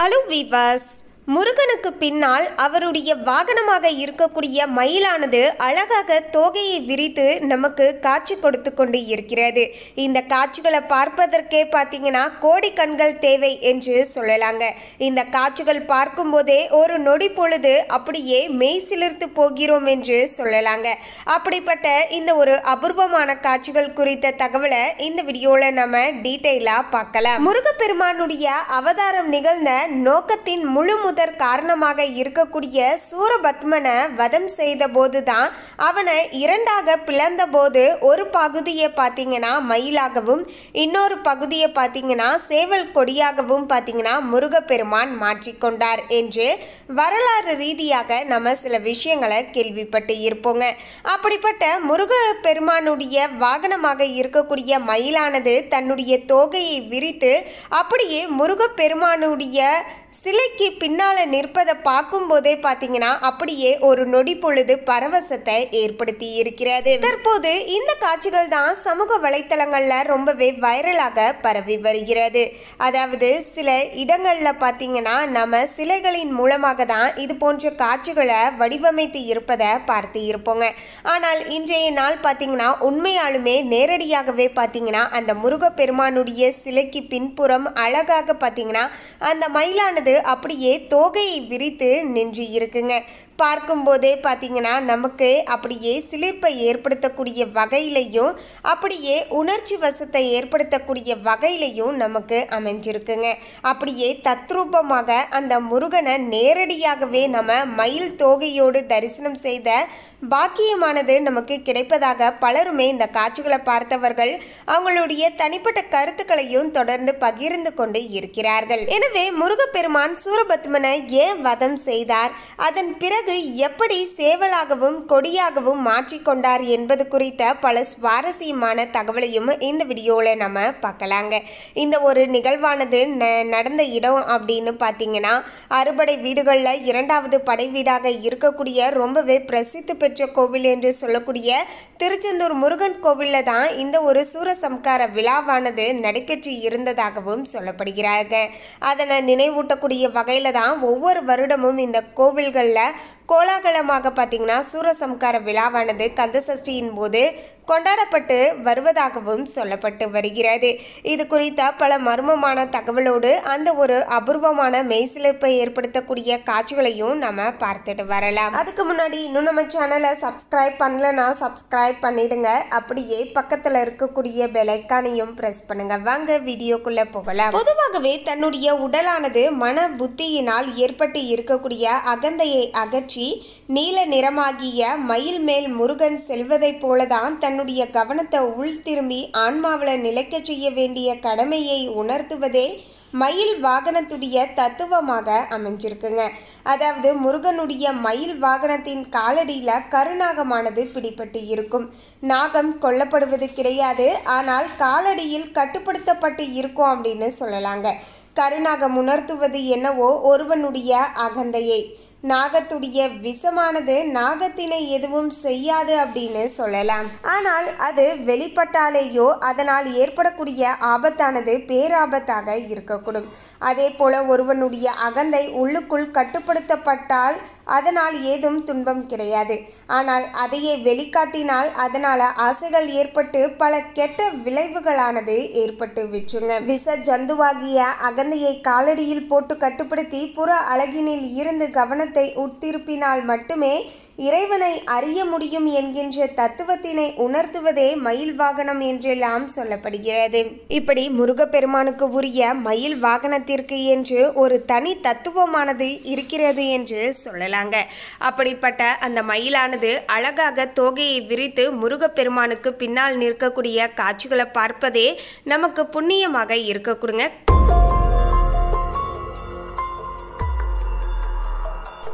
hello viewers முருகனுக்கு பின்னால் அவருடைய வாகனமாக இருக்கக்கூடிய மயிலானது அழகாக தோகையை விரித்து நமக்கு காட்சி கொடுத்து கொண்டு இருக்கிறது இந்த காட்சிகளை பார்ப்பதற்கே பார்த்தீங்கன்னா கோடி கண்கள் தேவை என்று சொல்லலாங்க இந்த காட்சிகள் பார்க்கும்போதே ஒரு நொடி பொழுது அப்படியே மெய் சிலிர்த்து போகிறோம் என்று சொல்லலாங்க அப்படிப்பட்ட இந்த ஒரு அபூர்வமான காட்சிகள் குறித்த தகவலை இந்த வீடியோவில் நம்ம டீட்டெயிலாக பார்க்கலாம் முருகப்பெருமானுடைய அவதாரம் நிகழ்ந்த நோக்கத்தின் முழு முதற் காரணமாக இருக்கக்கூடிய சூரபத்மனை வதம் செய்த போதுதான் அவனை இரண்டாக பிளந்த போது ஒரு பகுதியை பார்த்தீங்கன்னா மயிலாகவும் இன்னொரு பகுதியை பார்த்தீங்கன்னா சேவல் கொடியாகவும் பார்த்தீங்கன்னா முருகப்பெருமான் மாற்றிக்கொண்டார் என்று வரலாறு ரீதியாக நம்ம சில விஷயங்களை கேள்விப்பட்டு இருப்போங்க அப்படிப்பட்ட முருகப்பெருமானுடைய வாகனமாக இருக்கக்கூடிய மயிலானது தன்னுடைய தோகையை விரித்து அப்படியே முருகப்பெருமானுடைய சிலைக்கு பின்னால நிற்பதை பார்க்கும்போதே பார்த்தீங்கன்னா அப்படியே ஒரு நொடி பொழுது பரவசத்தை ஏற்படுத்தி இருக்கிறது தற்போது இந்த காட்சிகள் தான் சமூக வலைத்தளங்கள்ல ரொம்பவே வைரலாக பரவி வருகிறது அதாவது சில இடங்கள்ல பார்த்தீங்கன்னா நம்ம சிலைகளின் மூலமாக தான் இது போன்ற காட்சிகளை வடிவமைத்து இருப்பதை பார்த்து இருப்போங்க ஆனால் இன்றைய நாள் பார்த்தீங்கன்னா உண்மையாலுமே நேரடியாகவே பார்த்தீங்கன்னா அந்த முருகப்பெருமானுடைய சிலைக்கு பின்புறம் அழகாக பார்த்தீங்கன்னா அந்த மயிலானது அப்படியே தோகையை விரித்து நின்று இருக்குங்க பார்க்கும்போதே பார்த்தீங்கன்னா நமக்கு அப்படியே சிலிர்ப்பை ஏற்படுத்தக்கூடிய வகையிலையும் அப்படியே உணர்ச்சி வசத்தை ஏற்படுத்தக்கூடிய வகையிலையும் நமக்கு அமைஞ்சிருக்குங்க அப்படியே தத்ரூபமாக அந்த முருகனை நேரடியாகவே நம்ம மயில் தோகையோடு தரிசனம் செய்த பாக்கியமானது நமக்கு கிடைப்பதாக பலருமே இந்த காட்சிகளை பார்த்தவர்கள் அவங்களுடைய தனிப்பட்ட கருத்துக்களையும் தொடர்ந்து பகிர்ந்து கொண்டு இருக்கிறார்கள் எனவே முருகப்பெருமான் சூரபத்மனை ஏன் வதம் செய்தார் அதன் பிறகு எப்படி சேவலாகவும் கொடியாகவும் மாற்றிக்கொண்டார் என்பது குறித்த பல சுவாரஸ்யமான தகவலையும் இந்த வீடியோவில் நம்ம பார்க்கலாங்க இந்த ஒரு நிகழ்வானது ந- நடந்த இடம் அப்படின்னு பார்த்தீங்கன்னா அறுபடை வீடுகளில் இரண்டாவது படை வீடாக இருக்கக்கூடிய ரொம்பவே பிரசித்தி பெற்ற கோவில் என்று சொல்லக்கூடிய திருச்செந்தூர் முருகன் கோவிலில் தான் இந்த ஒரு சூரசம்கார விழாவானது நடைபெற்று இருந்ததாகவும் சொல்லப்படுகிறாங்க அதனை நினைவூட்டக்கூடிய வகையில் தான் ஒவ்வொரு வருடமும் இந்த கோவில்களில் கோலாகலமாக பார்த்தீங்கன்னா சூரசம்கார விழாவானது கந்தசஷ்டியின் போது கொண்டாடப்பட்டு வருவதாகவும் சொல்லப்பட்டு வருகிறது இது குறித்த பல மர்மமான தகவலோடு அந்த ஒரு அபூர்வமான மெய்சிலிர்ப்பை ஏற்படுத்தக்கூடிய காட்சிகளையும் நம்ம பார்த்துட்டு வரலாம் அதுக்கு முன்னாடி இன்னும் நம்ம சேனலை சப்ஸ்கிரைப் பண்ணலனா சப்ஸ்கிரைப் பண்ணிடுங்க அப்படியே பக்கத்தில் இருக்கக்கூடிய பெலைக்கானையும் ப்ரெஸ் பண்ணுங்க வாங்க வீடியோக்குள்ள போகலாம் பொதுவாகவே தன்னுடைய உடலானது மன புத்தியினால் ஏற்பட்டு இருக்கக்கூடிய அகந்தையை அகற்றி நீல நிறமாகிய மயில் மேல் முருகன் செல்வதைப் போலதான் தன்னுடைய கவனத்தை உள் திரும்பி ஆன்மாவில் நிலைக்கச் செய்ய வேண்டிய கடமையை உணர்த்துவதே மயில் வாகனத்துடைய தத்துவமாக அமைஞ்சிருக்குங்க அதாவது முருகனுடைய மயில் வாகனத்தின் காலடியில் கருநாகமானது பிடிபட்டு இருக்கும் நாகம் கொல்லப்படுவது கிடையாது ஆனால் காலடியில் கட்டுப்படுத்தப்பட்டு இருக்கும் அப்படின்னு சொல்லலாங்க கருநாகம் உணர்த்துவது என்னவோ ஒருவனுடைய அகந்தையை நாகத்துடைய விஷமானது நாகத்தினை எதுவும் செய்யாது அப்படின்னு சொல்லலாம் ஆனால் அது வெளிப்பட்டாலேயோ அதனால் ஏற்படக்கூடிய ஆபத்தானது பேராபத்தாக இருக்கக்கூடும் அதே போல ஒருவனுடைய அகந்தை உள்ளுக்குள் கட்டுப்படுத்தப்பட்டால் அதனால் ஏதும் துன்பம் கிடையாது ஆனால் அதையே வெளிக்காட்டினால் அதனால ஆசைகள் ஏற்பட்டு பல கெட்ட விளைவுகளானது ஏற்பட்டு விற்றுங்க விச ஜந்துவாகிய அகந்தையை காலடியில் போட்டு கட்டுப்படுத்தி புற அழகினில் இருந்து கவனத்தை உட்திருப்பினால் மட்டுமே இறைவனை அறிய முடியும் என்கின்ற தத்துவத்தினை உணர்த்துவதே மயில் வாகனம் என்றெல்லாம் சொல்லப்படுகிறது இப்படி முருகப்பெருமானுக்கு உரிய மயில் வாகனத்திற்கு என்று ஒரு தனி தத்துவமானது இருக்கிறது என்று சொல்லலாங்க அப்படிப்பட்ட அந்த மயிலானது அழகாக தோகையை விரித்து முருகப்பெருமானுக்கு பின்னால் நிற்கக்கூடிய காட்சிகளை பார்ப்பதே நமக்கு புண்ணியமாக இருக்க கொடுங்க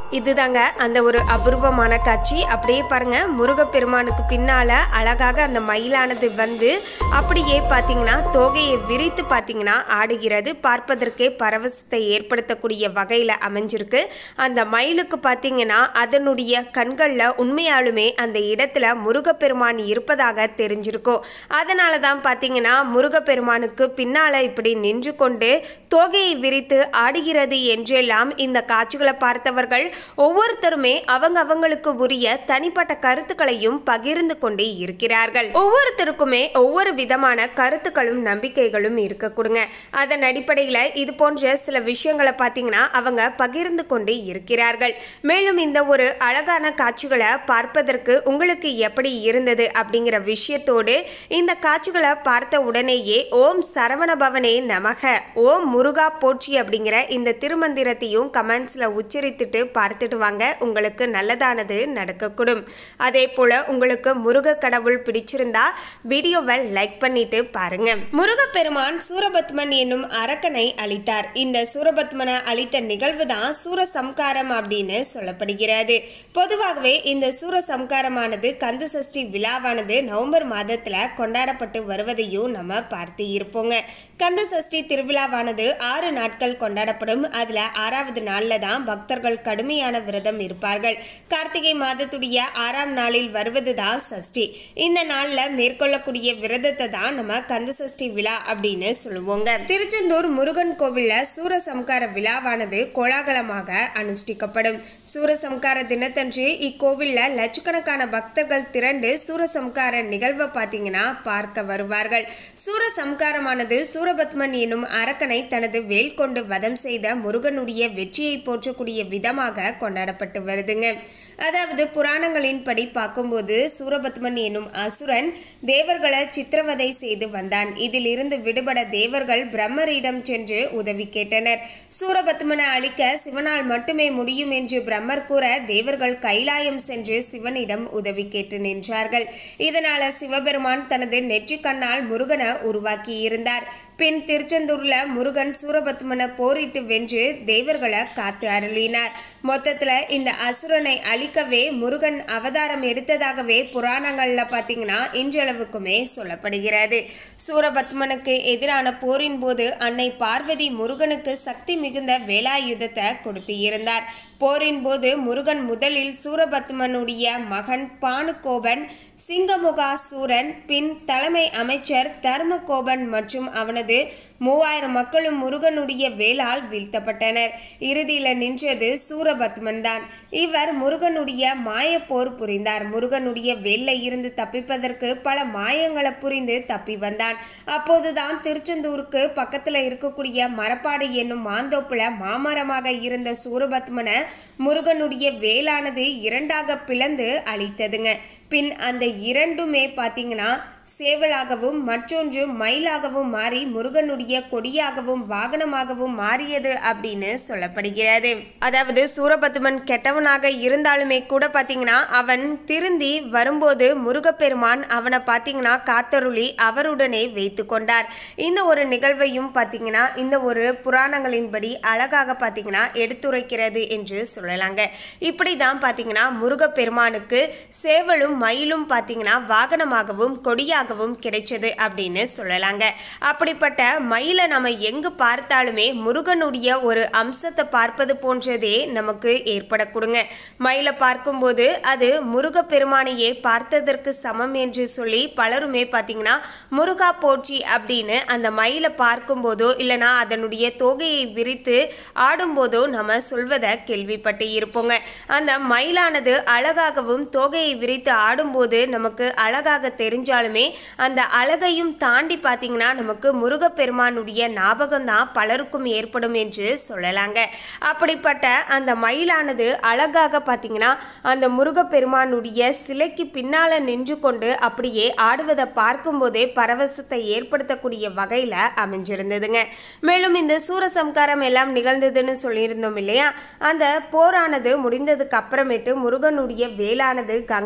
இதுதாங்க அந்த ஒரு அபூர்வமான காட்சி அப்படியே பாருங்க முருகப்பெருமானுக்கு பின்னால அழகாக அந்த மயிலானது வந்து அப்படியே பார்த்தீங்கன்னா தோகையை விரித்து பார்த்தீங்கன்னா ஆடுகிறது பார்ப்பதற்கே பரவசத்தை ஏற்படுத்தக்கூடிய வகையில் அமைஞ்சிருக்கு அந்த மயிலுக்கு பார்த்தீங்கன்னா அதனுடைய கண்களில் உண்மையாலுமே அந்த இடத்துல முருகப்பெருமான் இருப்பதாக தெரிஞ்சிருக்கும் அதனால தான் பார்த்தீங்கன்னா முருகப்பெருமானுக்கு பின்னால இப்படி நின்று கொண்டு தோகையை விரித்து ஆடுகிறது என்றெல்லாம் இந்த காட்சிகளை பார்த்தவர்கள் ஒவ்வொருத்தருமே அவங்க அவங்களுக்கு உரிய தனிப்பட்ட கருத்துக்களையும் பகிர்ந்து கொண்டே இருக்கிறார்கள் ஒவ்வொருத்தருக்குமே ஒவ்வொரு விதமான கருத்துக்களும் நம்பிக்கைகளும் இருக்க கொடுங்க அதன் அடிப்படையில் இது போன்ற சில விஷயங்களை பார்த்தீங்கன்னா அவங்க பகிர்ந்து கொண்டே இருக்கிறார்கள் மேலும் இந்த ஒரு அழகான காட்சிகளை பார்ப்பதற்கு உங்களுக்கு எப்படி இருந்தது அப்படிங்கிற விஷயத்தோடு இந்த காட்சிகளை பார்த்த உடனேயே ஓம் சரவண பவனே நமக ஓம் முருகா போற்றி அப்படிங்கிற இந்த திருமந்திரத்தையும் கமெண்ட்ஸில் உச்சரித்துட்டு பார்த்துட்டு வாங்க உங்களுக்கு நல்லதானது நடக்கக்கூடும் அதே போல உங்களுக்கு முருக கடவுள் பிடிச்சிருந்தா வீடியோவை லைக் பண்ணிட்டு பாருங்க முருகப்பெருமான் சூரபத்மன் என்னும் அரக்கனை அளித்தார் இந்த சூரபத்மனை அளித்த நிகழ்வு தான் சூரசம்காரம் அப்படின்னு சொல்லப்படுகிறது பொதுவாகவே இந்த சூரசம்காரமானது கந்த சஷ்டி விழாவானது நவம்பர் மாதத்துல கொண்டாடப்பட்டு வருவதையும் நம்ம பார்த்து இருப்போங்க கந்த சஷ்டி திருவிழாவானது ஆறு நாட்கள் கொண்டாடப்படும் அதுல ஆறாவது நாள்ல தான் பக்தர்கள் கடுமையான விரதம் இருப்பார்கள் கார்த்திகை மாதத்துடைய ஆறாம் நாளில் வருவதுதான் சஷ்டி இந்த நாள்ல மேற்கொள்ளக்கூடிய விரதத்தை தான் நம்ம கந்த சஷ்டி விழா அப்படின்னு சொல்லுவோங்க திருச்செந்தூர் முருகன் கோவில்ல சூரசம்கார விழாவானது கோலாகலமாக அனுஷ்டிக்கப்படும் சூரசம்கார தினத்தன்று இக்கோவில்ல லட்சக்கணக்கான பக்தர்கள் திரண்டு சூரசம்கார நிகழ்வை பார்த்தீங்கன்னா பார்க்க வருவார்கள் சூரசம்காரமானது சூரபத்மன் என்னும் அரக்கனை தனது வேல் கொண்டு வதம் செய்த முருகனுடைய வெற்றியை போற்றக்கூடிய விதமாக கொண்டாடப்பட்டு வருதுங்க அதாவது புராணங்களின்படி பார்க்கும்போது சூரபத்மன் என்னும் அசுரன் தேவர்களை சித்திரவதை செய்து வந்தான் இதிலிருந்து விடுபட தேவர்கள் பிரம்மரிடம் சென்று உதவி கேட்டனர் சூரபத்மனை அழிக்க சிவனால் மட்டுமே முடியும் என்று பிரம்மர் கூற தேவர்கள் கைலாயம் சென்று சிவனிடம் உதவி கேட்டு நின்றார்கள் இதனால சிவபெருமான் தனது நெற்றிக் கண்ணால் முருகனை உருவாக்கி இருந்தார் பின் திருச்செந்தூர்ல முருகன் சூரபத்மனை போரிட்டு வென்று தேவர்களை காத்து அருளினார் மொத்தத்துல இந்த அசுரனை அழிக்கவே முருகன் அவதாரம் எடுத்ததாகவே புராணங்கள்ல பாத்தீங்கன்னா இன்றளவுக்குமே சொல்லப்படுகிறது சூரபத்மனுக்கு எதிரான போரின் போது அன்னை பார்வதி முருகனுக்கு சக்தி மிகுந்த வேலாயுதத்தை கொடுத்து இருந்தார் போரின் போது முருகன் முதலில் சூரபத்மனுடைய மகன் பானுகோபன் சிங்கமுகாசூரன் பின் தலைமை அமைச்சர் தர்மகோபன் மற்றும் அவனது மூவாயிரம் மக்களும் முருகனுடைய வேலால் வீழ்த்தப்பட்டனர் இறுதியில் நின்றது சூரபத்மன் தான் இவர் முருகனுடைய மாயப்போர் புரிந்தார் முருகனுடைய வேல்ல இருந்து தப்பிப்பதற்கு பல மாயங்களை புரிந்து தப்பி வந்தான் அப்போதுதான் திருச்செந்தூருக்கு பக்கத்துல இருக்கக்கூடிய மரப்பாடு என்னும் மாந்தோப்புல மாமரமாக இருந்த சூரபத்மனை முருகனுடைய வேலானது இரண்டாக பிளந்து அழித்ததுங்க பின் அந்த இரண்டுமே பார்த்தீங்கன்னா சேவலாகவும் மற்றொன்று மயிலாகவும் மாறி முருகனுடைய கொடியாகவும் வாகனமாகவும் மாறியது அப்படின்னு சொல்லப்படுகிறது அதாவது சூரபத்மன் கெட்டவனாக இருந்தாலுமே கூட பார்த்தீங்கன்னா அவன் திருந்தி வரும்போது முருகப்பெருமான் அவனை பார்த்தீங்கன்னா காத்தருளி அவருடனே வைத்து கொண்டார் இந்த ஒரு நிகழ்வையும் பார்த்தீங்கன்னா இந்த ஒரு புராணங்களின்படி அழகாக பார்த்தீங்கன்னா எடுத்துரைக்கிறது என்று சொல்லலாங்க இப்படி தான் பார்த்தீங்கன்னா முருகப்பெருமானுக்கு சேவலும் மயிலும் பார்த்தீங்கன்னா வாகனமாகவும் கொடியாகவும் கிடைச்சது அப்படின்னு சொல்லலாங்க அப்படிப்பட்ட மயிலை நம்ம எங்கு பார்த்தாலுமே முருகனுடைய ஒரு அம்சத்தை பார்ப்பது போன்றதே நமக்கு ஏற்படக்கூடுங்க மயிலை பார்க்கும்போது அது முருகப்பெருமானையே பார்த்ததற்கு சமம் என்று சொல்லி பலருமே பார்த்தீங்கன்னா முருகா போற்றி அப்படின்னு அந்த மயிலை பார்க்கும்போதோ இல்லைனா அதனுடைய தோகையை விரித்து ஆடும்போதோ நம்ம சொல்வதை கேள்விப்பட்டு இருப்போங்க அந்த மயிலானது அழகாகவும் தோகையை விரித்து ஆடும்போது நமக்கு அழகாக தெரிஞ்சாலுமே அந்த அழகையும் தாண்டி பார்த்தீங்கன்னா நமக்கு முருகப்பெருமானுடைய ஞாபகம் தான் பலருக்கும் ஏற்படும் என்று சொல்லலாங்க அப்படிப்பட்ட அந்த மயிலானது அழகாக பார்த்தீங்கன்னா அந்த முருகப்பெருமானுடைய சிலைக்கு பின்னால நின்று கொண்டு அப்படியே ஆடுவதை பார்க்கும்போதே பரவசத்தை ஏற்படுத்தக்கூடிய வகையில் அமைஞ்சிருந்ததுங்க மேலும் இந்த சூரசம்காரம் எல்லாம் நிகழ்ந்ததுன்னு சொல்லியிருந்தோம் இல்லையா அந்த போரானது முடிந்ததுக்கு அப்புறமேட்டு முருகனுடைய வேலானது கங்கையில் சென்று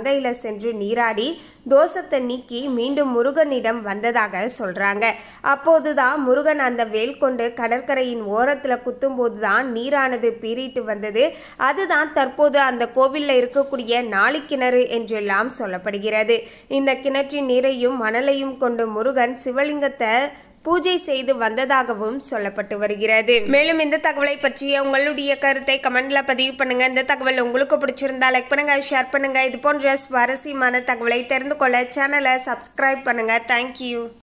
சென்று நீராடி தோஷத்தை நீக்கி மீண்டும் முருகனிடம் வந்ததாக சொல்றாங்க அப்போதுதான் முருகன் அந்த வேல் கொண்டு கடற்கரையின் ஓரத்தில் குத்தும்போது தான் நீரானது பீறிட்டு வந்தது அதுதான் தற்போது அந்த கோவிலில் இருக்கக்கூடிய நாளி கிணறு என்றெல்லாம் சொல்லப்படுகிறது இந்த கிணற்றின் நீரையும் மணலையும் கொண்டு முருகன் சிவலிங்கத்தை பூஜை செய்து வந்ததாகவும் சொல்லப்பட்டு வருகிறது மேலும் இந்த தகவலை பற்றிய உங்களுடைய கருத்தை கமெண்ட்ல பதிவு பண்ணுங்க இந்த தகவல் உங்களுக்கு பிடிச்சிருந்தா லைக் பண்ணுங்க ஷேர் பண்ணுங்க இது போன்ற சுவாரஸ்யமான தகவலை தெரிந்து கொள்ள சேனலை சப்ஸ்கிரைப் பண்ணுங்க தேங்க்யூ